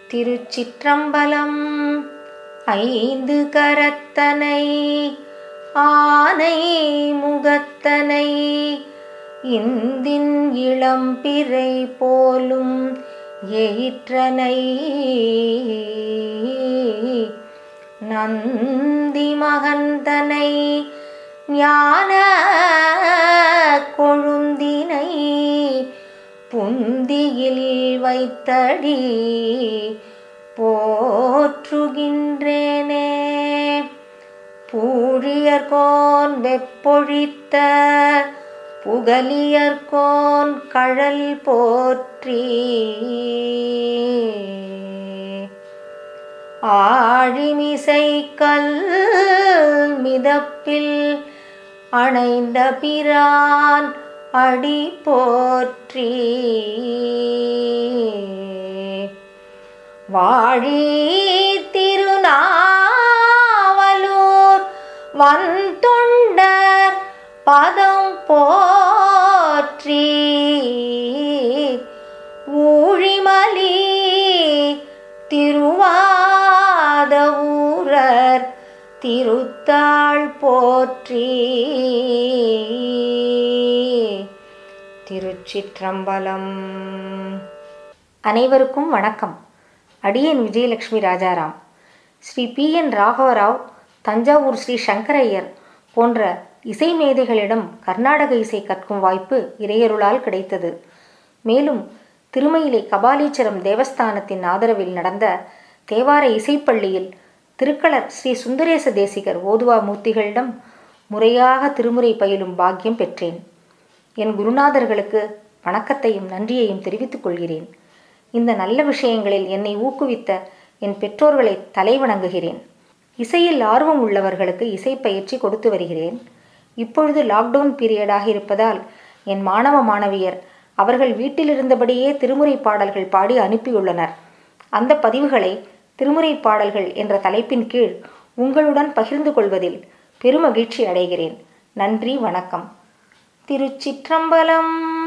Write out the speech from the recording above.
திருச்சிற்றம்பலம் ஐந்து கரத்தனை ஆனை முகத்தனை இந்தின் இளம்பிறை போலும் எயிற்றனை நந்தி மகந்தனை ஞான கொழுந்தினை புந்தியில் வைத்தடி போற்றுகின்றேனே பூழியர்கோன் வெப்பொழித்த புகலியர்கோன் கழல் போற்றி ஆழிமிசை கல் மிதப்பில் அணைந்த பிரான் அடி போற்றி வாழி திருநாவலூர் வந்தொண்டர் பதம் போற்றி ஊழிமலி திருவாத ஊரர் திருத்தாள் போற்றி திருச்சிற்றம்பலம் அனைவருக்கும் வணக்கம் அடியேன் விஜயலட்சுமி ராஜாராம் ஸ்ரீ பி என் ராகவராவ் தஞ்சாவூர் ஸ்ரீ சங்கரையர் போன்ற இசை மேதைகளிடம் கர்நாடக இசை கற்கும் வாய்ப்பு இறையருளால் கிடைத்தது மேலும் திருமயிலை கபாலீச்சரம் தேவஸ்தானத்தின் ஆதரவில் நடந்த தேவார இசைப்பள்ளியில் திருக்களர் ஸ்ரீ சுந்தரேச தேசிகர் ஓதுவா மூர்த்திகளிடம் முறையாக திருமுறை பயிலும் பாக்கியம் பெற்றேன் என் குருநாதர்களுக்கு வணக்கத்தையும் நன்றியையும் தெரிவித்துக் கொள்கிறேன் இந்த நல்ல விஷயங்களில் என்னை ஊக்குவித்த என் பெற்றோர்களை தலைவணங்குகிறேன் இசையில் ஆர்வம் உள்ளவர்களுக்கு இசை பயிற்சி கொடுத்து வருகிறேன் இப்பொழுது லாக்டவுன் பீரியடாக இருப்பதால் என் மாணவ மாணவியர் அவர்கள் வீட்டில் இருந்தபடியே திருமுறை பாடல்கள் பாடி அனுப்பியுள்ளனர் அந்த பதிவுகளை திருமுறை பாடல்கள் என்ற தலைப்பின் கீழ் உங்களுடன் பகிர்ந்து கொள்வதில் பெருமகிழ்ச்சி அடைகிறேன் நன்றி வணக்கம் திருச்சிற்றம்பலம்